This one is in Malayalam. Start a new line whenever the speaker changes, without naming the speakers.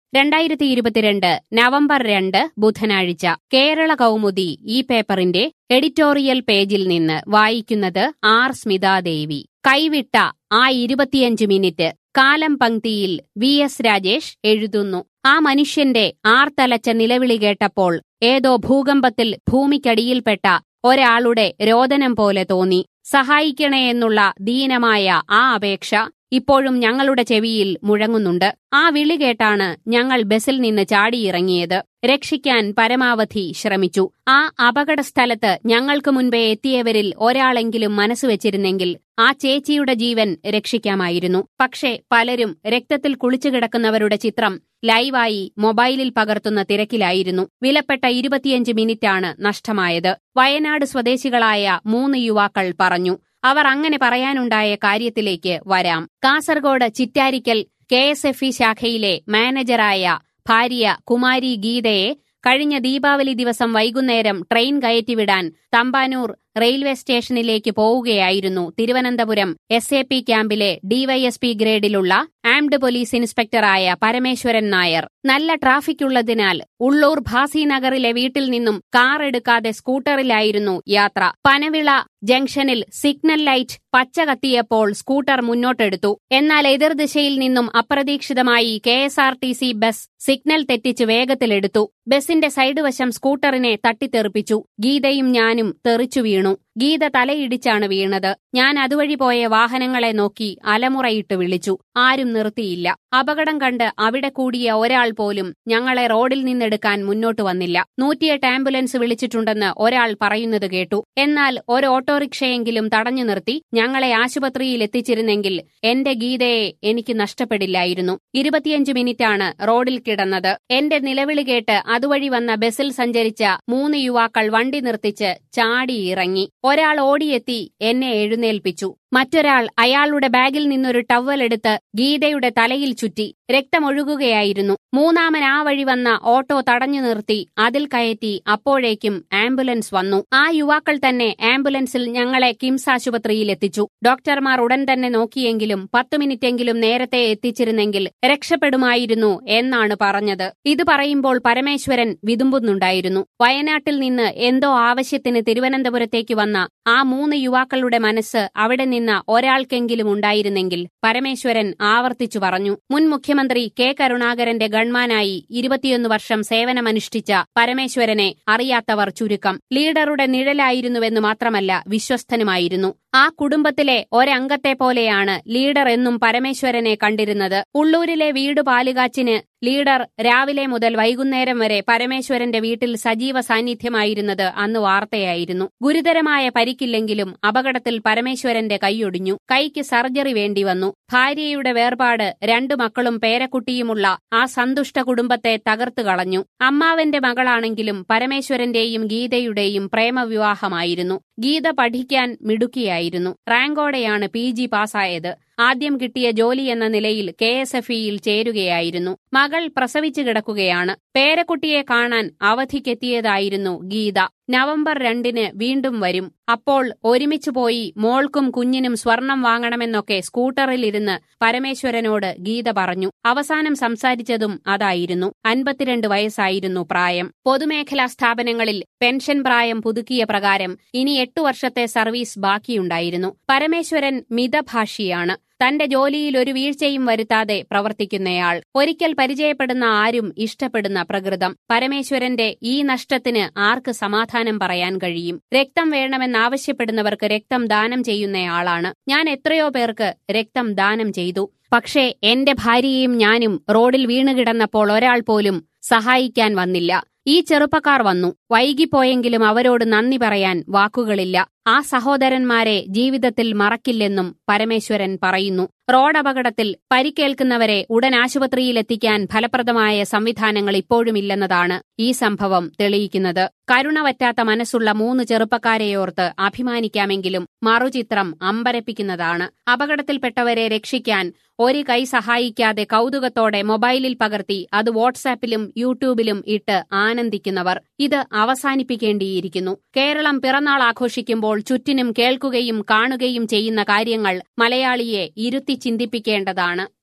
രണ്ടായിരത്തി ഇരുപത്തിരണ്ട് നവംബർ രണ്ട് ബുധനാഴ്ച കേരള കൗമുദി ഈ പേപ്പറിന്റെ എഡിറ്റോറിയൽ പേജിൽ നിന്ന് വായിക്കുന്നത് ആർ സ്മിതാദേവി കൈവിട്ട ആ ഇരുപത്തിയഞ്ച് മിനിറ്റ് കാലം പങ്ക്തിയിൽ വി എസ് രാജേഷ് എഴുതുന്നു ആ മനുഷ്യന്റെ ആർത്തലച്ച നിലവിളി കേട്ടപ്പോൾ ഏതോ ഭൂകമ്പത്തിൽ ഭൂമിക്കടിയിൽപ്പെട്ട ഒരാളുടെ രോദനം പോലെ തോന്നി സഹായിക്കണേ എന്നുള്ള ദീനമായ ആ അപേക്ഷ ഇപ്പോഴും ഞങ്ങളുടെ ചെവിയിൽ മുഴങ്ങുന്നുണ്ട് ആ വിളി കേട്ടാണ് ഞങ്ങൾ ബസിൽ നിന്ന് ചാടിയിറങ്ങിയത് രക്ഷിക്കാൻ പരമാവധി ശ്രമിച്ചു ആ അപകട സ്ഥലത്ത് ഞങ്ങൾക്ക് മുൻപേ എത്തിയവരിൽ ഒരാളെങ്കിലും മനസ്സ് വെച്ചിരുന്നെങ്കിൽ ആ ചേച്ചിയുടെ ജീവൻ രക്ഷിക്കാമായിരുന്നു പക്ഷേ പലരും രക്തത്തിൽ കുളിച്ചു കിടക്കുന്നവരുടെ ചിത്രം ലൈവായി മൊബൈലിൽ പകർത്തുന്ന തിരക്കിലായിരുന്നു വിലപ്പെട്ട ഇരുപത്തിയഞ്ച് മിനിറ്റാണ് നഷ്ടമായത് വയനാട് സ്വദേശികളായ മൂന്ന് യുവാക്കൾ പറഞ്ഞു അവർ അങ്ങനെ പറയാനുണ്ടായ കാര്യത്തിലേക്ക് വരാം Kasaragod Chittarikkal K S F E ശാഖയിലെ മാനേജറായ ഭാര്യ കുമാരി ഗീതയെ കഴിഞ്ഞ ദീപാവലി ദിവസം വൈകുന്നേരം ട്രെയിൻ കയറ്റിവിടാൻ തമ്പാനൂർ റെയിൽവേ സ്റ്റേഷനിലേക്ക് പോവുകയായിരുന്നു തിരുവനന്തപുരം എസ് എ പി ക്യാമ്പിലെ ഡിവൈഎസ്പി ഗ്രേഡിലുള്ള ആംഡ് പോലീസ് ഇൻസ്പെക്ടറായ പരമേശ്വരൻ നായർ നല്ല ട്രാഫിക് ഉള്ളതിനാൽ ഉള്ളൂർ ഭാസിനഗറിലെ വീട്ടിൽ നിന്നും കാർ എടുക്കാതെ സ്കൂട്ടറിലായിരുന്നു യാത്ര പനവിള ജംഗ്ഷനിൽ സിഗ്നൽ ലൈറ്റ് പച്ച കത്തിയപ്പോൾ സ്കൂട്ടർ മുന്നോട്ടെടുത്തു എന്നാൽ എതിർദിശയിൽ നിന്നും അപ്രതീക്ഷിതമായി K S R T C bus signal തെറ്റിച്ച് വേഗത്തിലെടുത്തു ബസിന്റെ സൈഡ് വശം സ്കൂട്ടറിനെ തട്ടിത്തെറിപ്പിച്ചു ഗീതയും ഞാനും തെറിച്ചു വീണു ഗീത തലയിടിച്ചാണ് വീണത് ഞാൻ അതുവഴി പോയ വാഹനങ്ങളെ നോക്കി അലമുറയിട്ട് വിളിച്ചു ആരും നിർത്തിയില്ല അപകടം കണ്ട് അവിടെ കൂടിയ ഒരാൾ പോലും ഞങ്ങളെ റോഡിൽ നിന്നെടുക്കാൻ മുന്നോട്ട് വന്നില്ല നൂറ്റിയെട്ട് ആംബുലൻസ് വിളിച്ചിട്ടുണ്ടെന്ന് ഒരാൾ പറയുന്നത് കേട്ടു എന്നാൽ ഒരു ഓട്ടോറിക്ഷയെങ്കിലും തടഞ്ഞു നിർത്തി ഞങ്ങളെ ആശുപത്രിയിൽ എത്തിച്ചിരുന്നെങ്കിൽ എന്റെ ഗീതയെ എനിക്ക് നഷ്ടപ്പെടില്ലായിരുന്നു ഇരുപത്തിയഞ്ച് മിനിറ്റാണ് റോഡിൽ കിടന്നത് എന്റെ നിലവിളി കേട്ട് അതുവഴി വന്ന ബസിൽ സഞ്ചരിച്ച മൂന്ന് യുവാക്കൾ വണ്ടി നിർത്തിച്ച് ചാടിയിറങ്ങി ഒരാൾ ഓടിയെത്തി എന്നെ എഴുന്നേൽപ്പിച്ചു മറ്റൊരാൾ അയാളുടെ ബാഗിൽ നിന്നൊരു ടവൽ എടുത്ത് ഗീതയുടെ തലയിൽ ചുറ്റി രക്തമൊഴുകുകയായിരുന്നു മൂന്നാമൻ ആ വഴി വന്ന ഓട്ടോ തടഞ്ഞു നിർത്തി അതിൽ കയറ്റി അപ്പോഴേക്കും ആംബുലൻസ് വന്നു ആ യുവാക്കൾ തന്നെ ആംബുലൻസിൽ ഞങ്ങളെ കിംസ് ആശുപത്രിയിൽ എത്തിച്ചു ഡോക്ടർമാർ ഉടൻ തന്നെ നോക്കിയെങ്കിലും പത്തു മിനിറ്റെങ്കിലും നേരത്തെ എത്തിച്ചിരുന്നെങ്കിൽ രക്ഷപ്പെടുമായിരുന്നു എന്നാണ് പറഞ്ഞത് ഇത് പറയുമ്പോൾ പരമേശ്വരൻ വിതുമ്പുന്നുണ്ടായിരുന്നു വയനാട്ടിൽ നിന്ന് എന്തോ ആവശ്യത്തിന് തിരുവനന്തപുരത്തേക്ക് വന്ന ആ മൂന്ന് യുവാക്കളുടെ മനസ്സ് അവിടെ നിന്ന് ഒരാൾക്കെങ്കിലും ഉണ്ടായിരുന്നെങ്കിൽ പരമേശ്വരൻ ആവർത്തിച്ചു പറഞ്ഞു മുൻ മുഖ്യമന്ത്രി കെ കരുണാകരന്റെ ഗൺമാനായി ഇരുപത്തിയൊന്ന് വർഷം സേവനമനുഷ്ഠിച്ച പരമേശ്വരനെ അറിയാത്തവർ ചുരുക്കം ലീഡറുടെ നിഴലായിരുന്നുവെന്ന് മാത്രമല്ല വിശ്വസ്തനുമായിരുന്നു ആ കുടുംബത്തിലെ ഒരംഗത്തെ പോലെയാണ് ലീഡർ എന്നും പരമേശ്വരനെ കണ്ടിരുന്നത് ഉള്ളൂരിലെ വീട് പാലുകാച്ചിന് ലീഡർ രാവിലെ മുതൽ വൈകുന്നേരം വരെ പരമേശ്വരന്റെ വീട്ടിൽ സജീവ സാന്നിധ്യമായിരുന്നത് അന്ന് വാർത്തയായിരുന്നു ഗുരുതരമായ പരിക്കില്ലെങ്കിലും അപകടത്തിൽ പരമേശ്വരന്റെ കൈയൊടിഞ്ഞു കൈക്ക് സർജറി വേണ്ടി വന്നു ഭാര്യയുടെ വേർപാട് രണ്ടു മക്കളും പേരക്കുട്ടിയുമുള്ള ആ സന്തുഷ്ട കുടുംബത്തെ തകർത്തു കളഞ്ഞു അമ്മാവന്റെ മകളാണെങ്കിലും പരമേശ്വരന്റെയും ഗീതയുടെയും പ്രേമവിവാഹമായിരുന്നു ഗീത പഠിക്കാൻ മിടുക്കിയായിരുന്നു റാങ്കോടെയാണ് പി ജി പാസ്സായത് ആദ്യം കിട്ടിയ ജോലി എന്ന നിലയിൽ കെ എസ് എഫ് ഇയിൽ ചേരുകയായിരുന്നു മകൾ പ്രസവിച്ചു കിടക്കുകയാണ് പേരക്കുട്ടിയെ കാണാൻ അവധിക്കെത്തിയതായിരുന്നു ഗീത നവംബർ രണ്ടിന് വീണ്ടും വരും അപ്പോൾ ഒരുമിച്ചു പോയി മോൾക്കും കുഞ്ഞിനും സ്വർണം വാങ്ങണമെന്നൊക്കെ സ്കൂട്ടറിലിരുന്ന് പരമേശ്വരനോട് ഗീത പറഞ്ഞു അവസാനം സംസാരിച്ചതും അതായിരുന്നു അൻപത്തിരണ്ട് വയസ്സായിരുന്നു പ്രായം പൊതുമേഖലാ സ്ഥാപനങ്ങളിൽ പെൻഷൻ പ്രായം പുതുക്കിയ പ്രകാരം ഇനി എട്ടു വർഷത്തെ സർവീസ് ബാക്കിയുണ്ടായിരുന്നു പരമേശ്വരൻ മിതഭാഷിയാണ് തന്റെ ജോലിയിൽ ഒരു വീഴ്ചയും വരുത്താതെ പ്രവർത്തിക്കുന്നയാൾ ഒരിക്കൽ പരിചയപ്പെടുന്ന ആരും ഇഷ്ടപ്പെടുന്ന പ്രകൃതം പരമേശ്വരന്റെ ഈ നഷ്ടത്തിന് ആർക്ക് സമാധാനം പറയാൻ കഴിയും രക്തം വേണമെന്നാവശ്യപ്പെടുന്നവർക്ക് രക്തം ദാനം ചെയ്യുന്നയാളാണ് ഞാൻ എത്രയോ പേർക്ക് രക്തം ദാനം ചെയ്തു പക്ഷേ എന്റെ ഭാര്യയും ഞാനും റോഡിൽ വീണുകിടന്നപ്പോൾ ഒരാൾ പോലും സഹായിക്കാൻ വന്നില്ല ഈ ചെറുപ്പക്കാർ വന്നു വൈകിപ്പോയെങ്കിലും അവരോട് നന്ദി പറയാൻ വാക്കുകളില്ല ആ സഹോദരന്മാരെ ജീവിതത്തിൽ മറക്കില്ലെന്നും പരമേശ്വരൻ പറയുന്നു റോഡപകടത്തിൽ പരിക്കേൽക്കുന്നവരെ ഉടൻ ആശുപത്രിയിലെത്തിക്കാൻ ഫലപ്രദമായ സംവിധാനങ്ങൾ ഇപ്പോഴുമില്ലെന്നതാണ് ഈ സംഭവം തെളിയിക്കുന്നത് കരുണ വറ്റാത്ത മനസ്സുള്ള മൂന്ന് ചെറുപ്പക്കാരെയോർത്ത് അഭിമാനിക്കാമെങ്കിലും മറുചിത്രം അമ്പരപ്പിക്കുന്നതാണ് അപകടത്തിൽപ്പെട്ടവരെ രക്ഷിക്കാൻ ഒരു കൈ സഹായിക്കാതെ കൗതുകത്തോടെ മൊബൈലിൽ പകർത്തി അത് വാട്സാപ്പിലും യൂട്യൂബിലും ഇട്ട് ആനന്ദിക്കുന്നവർ ഇത് അവസാനിപ്പിക്കേണ്ടിയിരിക്കുന്നു കേരളം പിറന്നാൾ ആഘോഷിക്കുമ്പോൾ ചുറ്റിനും കേൾക്കുകയും കാണുകയും ചെയ്യുന്ന കാര്യങ്ങൾ മലയാളിയെ ഇരുത്തി ചിന്തിപ്പിക്കേണ്ടതാണ്